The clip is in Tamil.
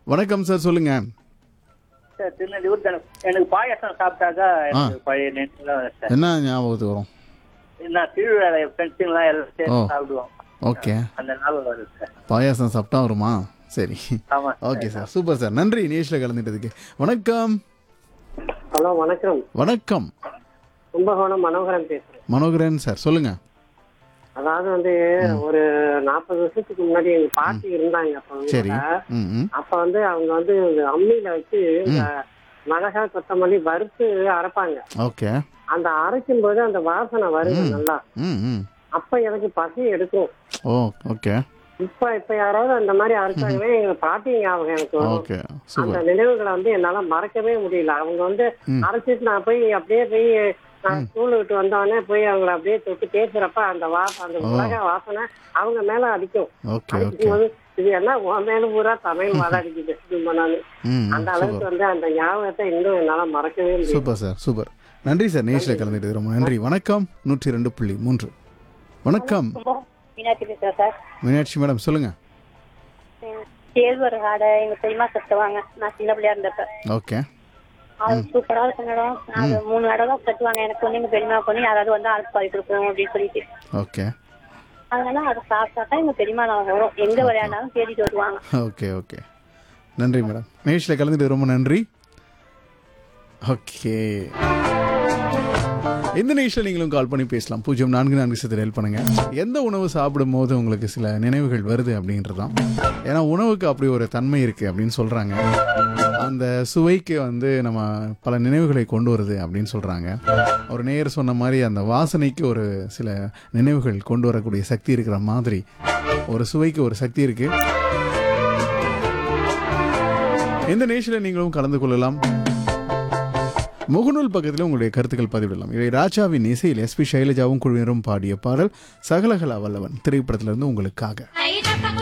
வணக்கம் சார் சொல்லுங்க சார் திருநெல்வேலி தானே. எனக்கு பாயாசம் சாப்பிட்டாக்கா எனக்கு பழைய நினைவுலாம் வரும் சார் என்ன ஞாபகத்துக்கு வரும் நான் திருவிழா ஃப்ரெண்ட்ஸுங்களாம் எல்லாம் ஓ. சேர்ந்து சாப்பிடுவோம் ஓகே அந்த ஞாபகம் வருது சார் பாயாசம் சாப்பிட்டா வருமா சரி ஆமா ஓகே சார் சூப்பர் சார் நன்றி நிகழ்ச்சியில் கலந்துட்டதுக்கு வணக்கம் ஹலோ வணக்கம் வணக்கம் கும்பகோணம் மனோகரன் பேசுறேன் மனோகரன் சார் சொல்லுங்க அதாவது வந்து ஒரு நாற்பது வருஷத்துக்கு முன்னாடி எங்க பாட்டி இருந்தாங்க அப்ப அவங்க சரி கூட. ம் ம் அப்ப வந்து அவங்க வந்து அம்மியில வச்சு இந்த மிளகா கொத்தமல்லி வறுத்து அரைப்பாங்க ஓகே அந்த அரைக்கும் போது அந்த வாசனை வருது நல்லா ம் ம் அப்ப எனக்கு பசி எடுக்கும் ஓ ஓகே இப்ப இப்ப யாராவது அந்த மாதிரி அரைச்சாங்கன்னா எங்க பாட்டி ஞாபகம் எனக்கு வரும் ஓகே அந்த சூப்பர் நினைவுகளை வந்து என்னால மறக்கவே முடியல அவங்க வந்து ம். அரைச்சிட்டு நான் போய் அப்படியே போய் நான் ஸ்கூல் விட்டு வந்தவொடனே போய் அவங்கள அப்படியே தொட்டு பேசுறப்ப அந்த வா அந்த உலக வாசனை அவங்க மேல அடிக்கும் ஓகே ஓகே அடிக்கும் போது இது எல்லாம் உன் மேல பூரா தமிழ் மாத அடிக்குது சும்மா நானு ம் அந்த ம், அளவுக்கு சூப்பர் வந்து அந்த ஞாபகத்தை இன்னும் என்னால மறக்கவே முடியும் சூப்பர் சார் சூப்பர் நன்றி சார் நிகழ்ச்சியில் கலந்துட்டு ரொம்ப நன்றி வணக்கம் நூற்றி ரெண்டு புள்ளி மூன்று வணக்கம் மீனாட்சி பேசுறேன் சார் மீனாட்சி மேடம் சொல்லுங்க கேழ்வர ஆடை எங்க பெரியமா கட்டுவாங்க நான் சின்ன பிள்ளையா இருந்தப்ப ஓகே அது சூப்பரா இருக்கும் மேடம் அது மூணு இடம் தான் கட்டுவாங்க எனக்கு ஒண்ணு எங்க பெரியமா பொண்ணு யாராவது வந்து ஆள் பாதி கொடுப்போம் அப்படின்னு சொல்லிட்டு ஓகே அதனால அதை சாப்பிட்டா தான் எங்க பெரியமா நான் வரும் எங்க விளையாண்டாலும் தேடிட்டு வருவாங்க ஓகே ஓகே நன்றி மேடம் நிகழ்ச்சியில் கலந்துட்டு ரொம்ப நன்றி ஓகே இந்த நிகழ்ச்சியில் நீங்களும் கால் பண்ணி பேசலாம் பூஜ்ஜியம் நான்கு நான்கு சத்தில் ஹெல்ப் பண்ணுங்க எந்த உணவு சாப்பிடும் போது உங்களுக்கு சில நினைவுகள் வருது அப்படின்றது தான் ஏன்னா உணவுக்கு அப்படி ஒரு தன்மை இருக்கு அப்படின்னு சொல்றாங்க அந்த சுவைக்கு வந்து நம்ம பல நினைவுகளை கொண்டு வருது அப்படின்னு சொல்றாங்க ஒரு நேயர் சொன்ன மாதிரி அந்த வாசனைக்கு ஒரு சில நினைவுகள் கொண்டு வரக்கூடிய சக்தி இருக்கிற மாதிரி ஒரு சுவைக்கு ஒரு சக்தி இருக்கு இந்த நிகழ்ச்சியில் நீங்களும் கலந்து கொள்ளலாம் முகநூல் பக்கத்தில் உங்களுடைய கருத்துக்கள் பதிவிடலாம் இதை ராஜாவின் இசையில் எஸ்பி சைலஜாவும் குழுவினரும் பாடிய பாடல் சகலகலா வல்லவன் திரைப்படத்திலிருந்து உங்களுக்காக